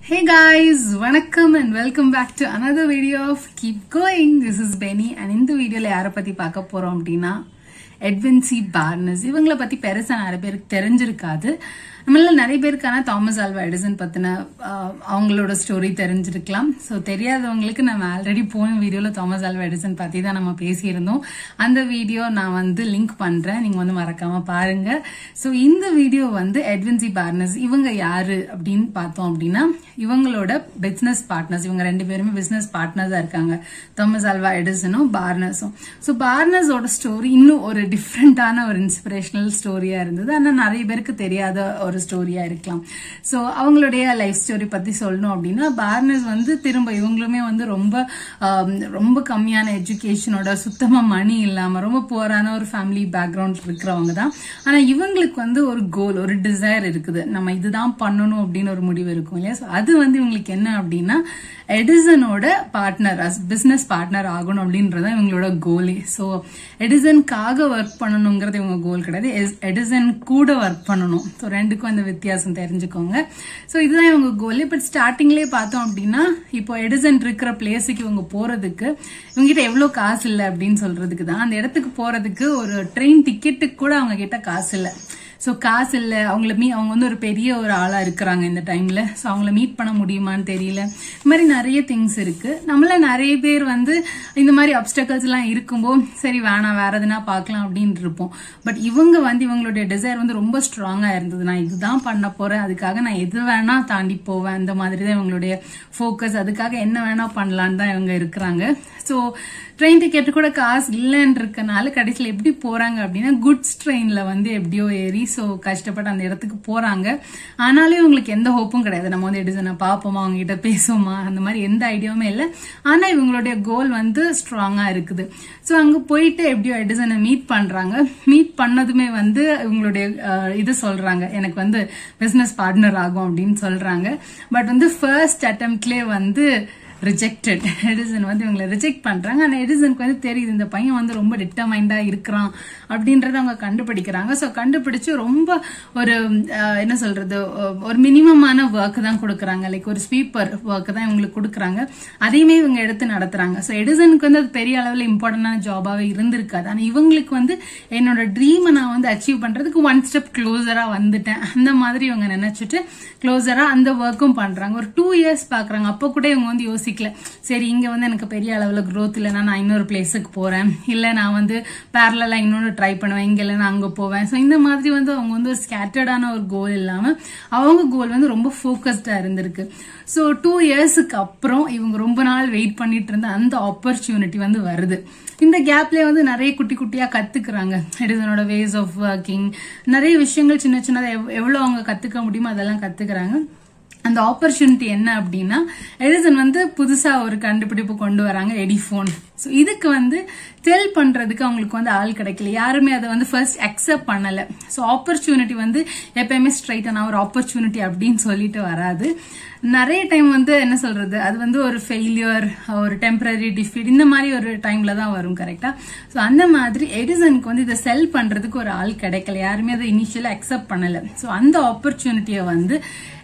Hey guys, வணக்கம் and welcome back to another video of Keep Going. This is Benny and இந்த வீடியோல யாரை பத்தி பார்க்க போறோம் அப்படின்னா எட்வின்சி பார்னஸ் இவங்கள பத்தி பெருசா நிறைய பேருக்கு தெரிஞ்சிருக்காது நம்மள நிறைய பேருக்கான தாமஸ் ஆல்வா எடிசன் பத்தின ஆஹ், அவங்களோட ஸ்டோரி தெரிஞ்சிருக்கலாம் ஸோ தெரியாதவங்களுக்கு நம்ம ஆல்ரெடி போன வீடியோல தாமஸ் ஆல்வா எடிசன் பத்தி தான் நம்ம பேசியிருந்தோம் அந்த வீடியோ நான் வந்து லிங்க் பண்றேன் நீங்க வந்து மறக்காம பாருங்க ஸோ இந்த வீடியோ வந்து எட்வின்சி பார்னஸ் இவங்க யாரு அப்படின்னு பார்த்தோம் அப்படின்னா இவங்களோட பிசினஸ் பார்ட்னர்ஸ் இவங்க ரெண்டு பேருமே பிசினஸ் பார்ட்னர்ஸா இருக்காங்க தாமஸ் ஆல்வா எடிசனும் பார்னஸும் ஸோ பார்னஸோட ஸ்டோரி இன்னும் ஒரு டிஃப்ரெண்டான ஒரு இன்ஸ்பிரேஷனல் ஸ்டோரியா இருந்தது ஆனால் நிறைய பேருக்கு தெரியாத ஒரு ஸ்டோரியா இருக்கலாம் ஸோ அவங்களுடைய லைஃப் ஸ்டோரி பத்தி சொல்லணும் அப்படின்னா பார்னஸ் வந்து திரும்ப இவங்களுமே வந்து ரொம்ப ஆம், ரொம்ப கம்மியான எஜுகேஷனோட சுத்தமா மணி இல்லாம ரொம்ப புவரான ஒரு ஃபேமிலி பேக்ரவுண்ட் இருக்கிறவங்க தான் ஆனா இவங்களுக்கு வந்து ஒரு கோல் ஒரு டிசைர் இருக்குது நம்ம இதுதான் பண்ணணும் அப்படின்னு ஒரு முடிவு இருக்கும் இல்லையா So அது வந்து இவங்களுக்கு என்ன அப்படின்னா எடிசனோட பார்ட்னர் பிசினஸ் பார்ட்னர் ஆகணும் அப்படின்றது தான் இவங்களோட கோலே ஸோ எடிசனுக்காக ஒர்க் பண்ணணுங்கிறது இவங்க கோல் கிடையாது எஸ்- எடிசன் கூட ஒர்க் பண்ணணும் ஸோ ரெண்டுக்கும் அந்த வித்தியாசம் தெரிஞ்சுக்கோங்க ஸோ இதுதான் இவங்க கோல் பட் ஸ்டார்டிங்லேயே பார்த்தோம் அப்படின்னா இப்போ எடிசன் இருக்கிற பிளேஸுக்கு இவங்க போறதுக்கு இவங்ககிட்ட எவ்வளோ காசு இல்லை அப்படின்னு சொல்றதுக்கு தான் அந்த இடத்துக்கு போறதுக்கு ஒரு ட்ரெயின் டிக்கெட்டுக்கு கூட அவங்க கிட்ட காசு இல்லை ஸோ காசு இல்லை அவங்கள மீ அவங்க வந்து ஒரு பெரிய ஒரு ஆளா இருக்கிறாங்க இந்த டைம்ல ஸோ அவங்கள மீட் பண்ண முடியுமான்னு தெரியல இந்த மாதிரி நிறைய திங்ஸ் இருக்கு நம்மள நிறைய பேர் வந்து இந்த மாதிரி அப்டக்கல்ஸ் எல்லாம் இருக்கும்போது சரி வேணாம் வேற எதுனா பார்க்கலாம் அப்படின்னு இருப்போம் பட் இவங்க வந்து இவங்களுடைய டிசைர் வந்து ரொம்ப ஸ்ட்ராங்கா இருந்தது நான் இதுதான் பண்ண போறேன் அதுக்காக நான் எது வேணா தாண்டி போவேன் அந்த மாதிரி தான் இவங்களுடைய ஃபோக்கஸ் அதுக்காக என்ன வேணா பண்ணலான்னு தான் இவங்க இருக்கிறாங்க ஸோ ட்ரெயின் டிக்கெட் கூட காசு இல்லைன்னு இருக்கனால கடைசியில் எப்படி போறாங்க அப்படின்னா குட்ஸ் ட்ரெயின்ல வந்து எப்படியோ ஏறி ஸோ கஷ்டப்பட்டு அந்த இடத்துக்கு போறாங்க ஆனாலும் இவங்களுக்கு எந்த ஹோப்பும் கிடையாது நம்ம வந்து எடிசனை பார்ப்போமா அவங்க கிட்ட பேசுவோமா அந்த மாதிரி எந்த ஐடியாவுமே இல்லை ஆனா இவங்களுடைய கோல் வந்து ஸ்ட்ராங்கா இருக்குது ஸோ அங்க போயிட்டு எப்படியோ எடிசனை மீட் பண்றாங்க மீட் பண்ணதுமே வந்து இவங்களுடைய அஹ், இது சொல்றாங்க எனக்கு வந்து பிசினஸ் பார்ட்னர் ஆகும் அப்படின்னு சொல்றாங்க பட் வந்து ஃபர்ஸ்ட் அட்டம்ப்ட்லேயே வந்து ரிஜெக்டட் எடிசன் வந்து இவங்களை ரிஜெக்ட் பண்றாங்க ஆனா எடிசனுக்கு வந்து தெரியுது இந்த பையன் வந்து ரொம்ப டிட்டமைண்டா இருக்கிறான் அப்படின்றத அவங்க கண்டுபிடிக்கிறாங்க ஸோ கண்டுபிடிச்சு ரொம்ப ஒரு அஹ், என்ன சொல்றது அஹ், ஒரு மினிமமான ஒர்க் தான் கொடுக்குறாங்க லைக் ஒரு ஸ்வீப்பர் ஒர்க் தான் இவங்களுக்கு கொடுக்குறாங்க அதையுமே இவங்க எடுத்து நடத்துறாங்க ஸோ எடிசனுக்கு வந்து அது பெரிய அளவில் இம்பார்ட்டன்டான ஜாபாவே இருந்திருக்காது ஆனா இவங்களுக்கு வந்து என்னோட ட்ரீமை நான் வந்து அச்சீவ் பண்றதுக்கு ஒன் ஸ்டெப் க்ளோசரா வந்துட்டேன் அந்த மாதிரி இவங்க நினைச்சிட்டு க்ளோசரா அந்த ஒர்க்கும் பண்றாங்க ஒரு டூ இயர்ஸ் பாக்குறாங்க அப்போ கூட இவங்க வந்து யோசிக்கல சரி இங்க வந்து எனக்கு பெரிய அளவுல growth இல்லைன்னா நான் இன்னொரு பிளேஸுக்கு போறேன் இல்ல நான் வந்து பேரலா இன்னொன்று ட்ரை பண்ணுவேன் இங்க இல்லைன்னா அங்க போவேன் ஸோ இந்த மாதிரி வந்து அவங்க வந்து ஒரு ஸ்கேட்டர்டான ஒரு கோல் இல்லாம அவங்க கோல் வந்து ரொம்ப ஃபோக்கஸ்டா இருந்திருக்கு ஸோ டூ இயர்ஸுக்கு அப்புறம் இவங்க ரொம்ப நாள் வெயிட் பண்ணிட்டு இருந்த அந்த ஆப்பர்ச்சுனிட்டி வந்து வருது இந்த கேப்ல வந்து நிறைய குட்டி குட்டியா கத்துக்கிறாங்க எடிசனோட வேஸ் ஆஃப் ஒர்க்கிங் நிறைய விஷயங்கள் சின்ன சின்னதா எவ்- எவ்வளவு அவங்க கத்துக்க முடியுமோ அதெல்லாம் கத்துக்கிறாங்க அந்த ஆப்பர்ச்சுனிட்டி என்ன அப்படின்னா எடிசன் வந்து புதுசா ஒரு கண்டுபிடிப்பு கொண்டு வராங்க எடிஃபோன் ஸோ இதுக்கு வந்து டெல் பண்றதுக்கு அவங்களுக்கு வந்து ஆள் கிடைக்கல யாருமே அதை வந்து ஃபர்ஸ்ட் அக்செப்ட் பண்ணல ஸோ ஆப்பர்ச்சுனிட்டி வந்து எப்பயுமே ஸ்ட்ரைட்டான ஒரு ஆப்பர்ச்சுனிட்டி அப்படின்னு சொல்லிட்டு வராது நிறைய டைம் வந்து என்ன சொல்றது அது வந்து ஒரு ஃபெயிலியர் ஒரு டெம்பரரி டிஃபீட் இந்த மாதிரி ஒரு டைம்ல தான் வரும் கரெக்டா ஸோ அந்த மாதிரி எடிசனுக்கு வந்து இதை செல் பண்றதுக்கு ஒரு ஆள் கிடைக்கல யாருமே அதை இனிஷியலா அக்செப்ட் பண்ணல ஸோ அந்த ஆப்பர்ச்சுனிட்டியை வந்து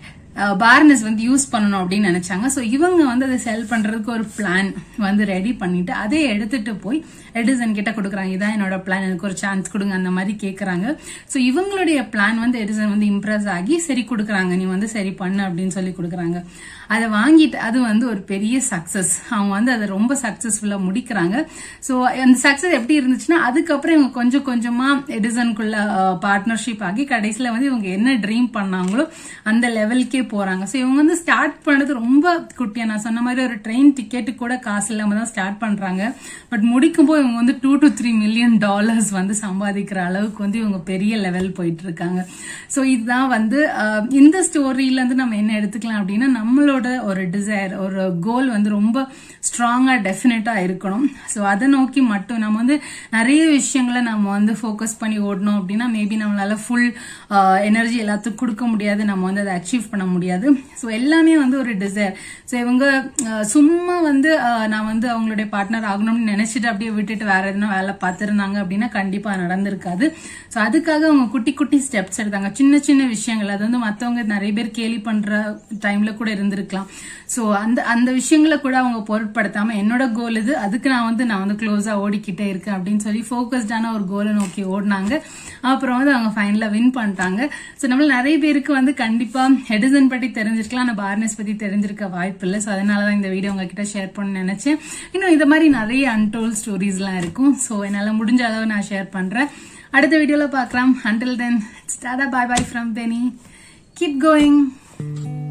பார்னஸ் வந்து யூஸ் பண்ணணும் அப்படின்னு நினைச்சாங்க ஸோ இவங்க வந்து அதை செல் பண்றதுக்கு ஒரு பிளான் வந்து ரெடி பண்ணிட்டு அதை எடுத்துட்டு போய் எடிசன் கிட்ட கொடுக்குறாங்க இதான் என்னோட பிளான் எனக்கு ஒரு சான்ஸ் கொடுங்க அந்த மாதிரி கேட்குறாங்க ஸோ இவங்களுடைய பிளான் வந்து எடிசன் வந்து இம்ப்ரெஸ் ஆகி சரி கொடுக்குறாங்க நீ வந்து சரி பண்ணு அப்படின்னு சொல்லி கொடுக்குறாங்க அதை வாங்கிட்டு அது வந்து ஒரு பெரிய சக்சஸ் அவங்க வந்து அதை ரொம்ப சக்சஸ்ஃபுல்லா முடிக்கிறாங்க ஸோ அந்த சக்சஸ் எப்படி இருந்துச்சுன்னா அதுக்கப்புறம் இவங்க கொஞ்சம் கொஞ்சமா எடிசனுக்குள்ள பார்ட்னர்ஷிப் ஆகி கடைசியில வந்து இவங்க என்ன ட்ரீம் பண்ணாங்களோ அந்த லெவலுக்கே போறாங்க ஸோ இவங்க வந்து ஸ்டார்ட் பண்ணது ரொம்ப குட்டியா நான் சொன்ன மாதிரி ஒரு ட்ரெயின் டிக்கெட்டு கூட காசு இல்லாம தான் ஸ்டார்ட் பண்றாங்க பட் முடிக்கும் போது இவங்க வந்து two to three million dollars வந்து சம்பாதிக்கிற அளவுக்கு வந்து இவங்க பெரிய லெவல் போயிட்டு இருக்காங்க ஸோ இதுதான் வந்து அஹ், இந்த ஸ்டோரியில இருந்து நம்ம என்ன எடுத்துக்கலாம் அப்படின்னா நம்மளோட ஒரு டிசைர் ஒரு கோல் வந்து ரொம்ப ஸ்ட்ராங்கா டெஃபினட்டா இருக்கணும் ஸோ அதை நோக்கி மட்டும் நம்ம வந்து நிறைய விஷயங்களை நம்ம வந்து ஃபோக்கஸ் பண்ணி ஓடணும் அப்படின்னா மேபி நம்மளால ஃபுல் எனர்ஜி எல்லாத்துக்கும் கொடுக்க முடியாது நம்ம வந்து அதை அச்சீவ் பண்ண முடியாது ஸோ எல்லாமே வந்து ஒரு டிசைர் ஸோ இவங்க அஹ், சும்மா வந்து அஹ், நான் வந்து அவங்களுடைய பார்ட்னர் ஆகணும்னு நினைச்சிட்டு அப்படியே விட்டுட்டு வேற எதுனா வேலை பார்த்துருந்தாங்க அப்படின்னா கண்டிப்பா நடந்திருக்காது ஸோ அதுக்காக அவங்க குட்டி குட்டி ஸ்டெப்ஸ் எடுத்தாங்க சின்ன சின்ன விஷயங்கள் அது வந்து மற்றவங்க நிறைய பேர் கேலி பண்ற டைம்ல கூட இருந்திருக்கலாம் ஸோ அந்த அந்த விஷயங்களை கூட அவங்க பொருட்படுத்தாம என்னோட கோல் இது அதுக்கு நான் வந்து நான் வந்து க்ளோஸா ஓடிக்கிட்டே இருக்கேன் அப்படின்னு சொல்லி ஃபோக்கஸ்டான ஒரு கோலை நோக்கி ஓடினாங்க அப்புறம் வந்து அவங்க ஃபைனலா வின் பண்ணிட்டாங்க ஸோ நம்மள நிறைய பேருக்கு வந்து கண்டிப்பா எடிசன் பத்தி தெரிஞ்சிருக்கலாம் ஆனால் பார்னஸ் பத்தி தெரிஞ்சிருக்க வாய்ப்பு இல்லை ஸோ அதனால தான் இந்த வீடியோ உங்ககிட்ட ஷேர் பண்ண நினைச்சேன் இன்னும் இந்த மாதிரி நிறைய அன்டோல் ஸ்டோரிஸ்லாம் இருக்கும் ஸோ என்னால் முடிஞ்ச அளவு நான் ஷேர் பண்றேன் அடுத்த வீடியோல பார்க்கலாம் until then tata bye bye from Benny keep going